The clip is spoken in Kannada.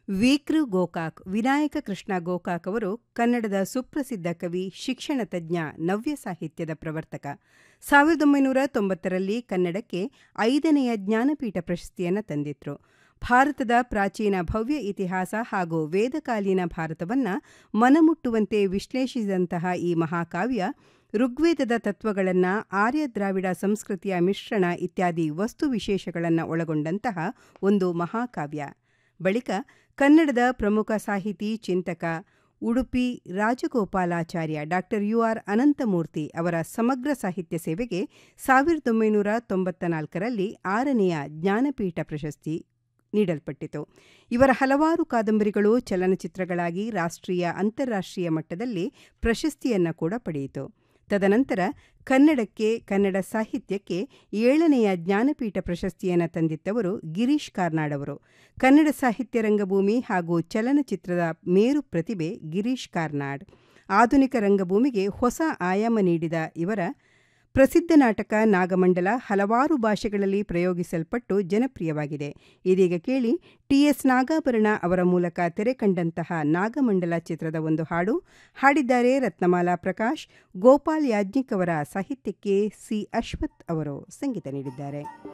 ವೀಕ್ರು ಗೋಕಾಕ್ ವಿನಾಯಕ ಕೃಷ್ಣ ಗೋಕಾಕ್ ಅವರು ಕನ್ನಡದ ಸುಪ್ರಸಿದ್ಧ ಕವಿ ಶಿಕ್ಷಣ ತಜ್ಞ ನವ್ಯ ಸಾಹಿತ್ಯದ ಪ್ರವರ್ತಕ ಸಾವಿರದ ಒಂಬೈನೂರ ತೊಂಬತ್ತರಲ್ಲಿ ಕನ್ನಡಕ್ಕೆ ಐದನೆಯ ಜ್ಞಾನಪೀಠ ಪ್ರಶಸ್ತಿಯನ್ನು ತಂದಿದ್ರು ಭಾರತದ ಪ್ರಾಚೀನ ಭವ್ಯ ಇತಿಹಾಸ ಹಾಗೂ ವೇದಕಾಲೀನ ಭಾರತವನ್ನು ಮನಮುಟ್ಟುವಂತೆ ವಿಶ್ಲೇಷಿಸಿದಂತಹ ಈ ಮಹಾಕಾವ್ಯ ಋಗ್ವೇದದ ತತ್ವಗಳನ್ನು ಆರ್ಯ ದ್ರಾವಿಡ ಸಂಸ್ಕೃತಿಯ ಮಿಶ್ರಣ ಇತ್ಯಾದಿ ವಸ್ತು ವಿಶೇಷಗಳನ್ನು ಒಳಗೊಂಡಂತಹ ಒಂದು ಮಹಾಕಾವ್ಯ ಬಳಿಕ ಕನ್ನಡದ ಪ್ರಮುಖ ಸಾಹಿತಿ ಚಿಂತಕ Udupi Rajagopalacharya doctor U R Ananthamurthy ಅವರ ಸಮಗ್ರ ಸಾಹಿತ್ಯ ಸೇವೆಗೆ ಸಾವಿರದ ಒಂಬೈನೂರ ತೊಂಬತ್ತ ನಾಲ್ಕರಲ್ಲಿ ಆರನೆಯ ಜ್ಞಾನಪೀಠ ಪ್ರಶಸ್ತಿ ನೀಡಲ್ಪಟ್ಟಿತು ಇವರ ಹಲವಾರು ಕಾದಂಬರಿಗಳು ಚಲನಚಿತ್ರಗಳಾಗಿ ರಾಷ್ಟ್ರೀಯ ಅಂತಾರಾಷ್ಟ್ರೀಯ ಮಟ್ಟದಲ್ಲಿ ಪ್ರಶಸ್ತಿಯನ್ನು ಕೂಡ ಪಡೆಯಿತು ತದನಂತರ ಕನ್ನಡಕ್ಕೆ ಕನ್ನಡ ಸಾಹಿತ್ಯಕ್ಕೆ ಏಳನೆಯ ಜ್ಞಾನಪೀಠ ಪ್ರಶಸ್ತಿಯನ್ನು ತಂದಿತ್ತವರು ಗಿರೀಶ್ ಕಾರ್ನಾಡ್ ಅವರು ಕನ್ನಡ ಸಾಹಿತ್ಯ ರಂಗಭೂಮಿ ಹಾಗೂ ಚಲನಚಿತ್ರದ ಮೇರು ಪ್ರತಿಭೆ ಗಿರೀಶ್ ಕಾರ್ನಾಡ್ ಆಧುನಿಕ ರಂಗಭೂಮಿಗೆ ಹೊಸ ಆಯಾಮ ನೀಡಿದ ಇವರ ಪ್ರಸಿದ್ಧ ನಾಟಕ ನಾಗಮಂಡಲ ಹಲವಾರು ಭಾಷೆಗಳಲ್ಲಿ ಪ್ರಯೋಗಿಸಲ್ಪಟ್ಟು ಜನಪ್ರಿಯವಾಗಿದೆ ಇದೀಗ ಕೇಳಿ ಟಿಎಸ್ ನಾಗಾಭರಣ ಅವರ ಮೂಲಕ ತೆರೆ ಕಂಡಂತಹ ನಾಗಮಂಡಲ ಚಿತ್ರದ ಒಂದು ಹಾಡು ಹಾಡಿದ್ದಾರೆ ರತ್ನಮಾಲಾ ಪ್ರಕಾಶ್ ಗೋಪಾಲ್ ಯಾಜ್ಞಿಕ್ ಅವರ ಸಾಹಿತ್ಯಕ್ಕೆ ಸಿ ಅಶ್ವಥ್ ಅವರು ಸಂಗೀತ ನೀಡಿದ್ದಾರೆ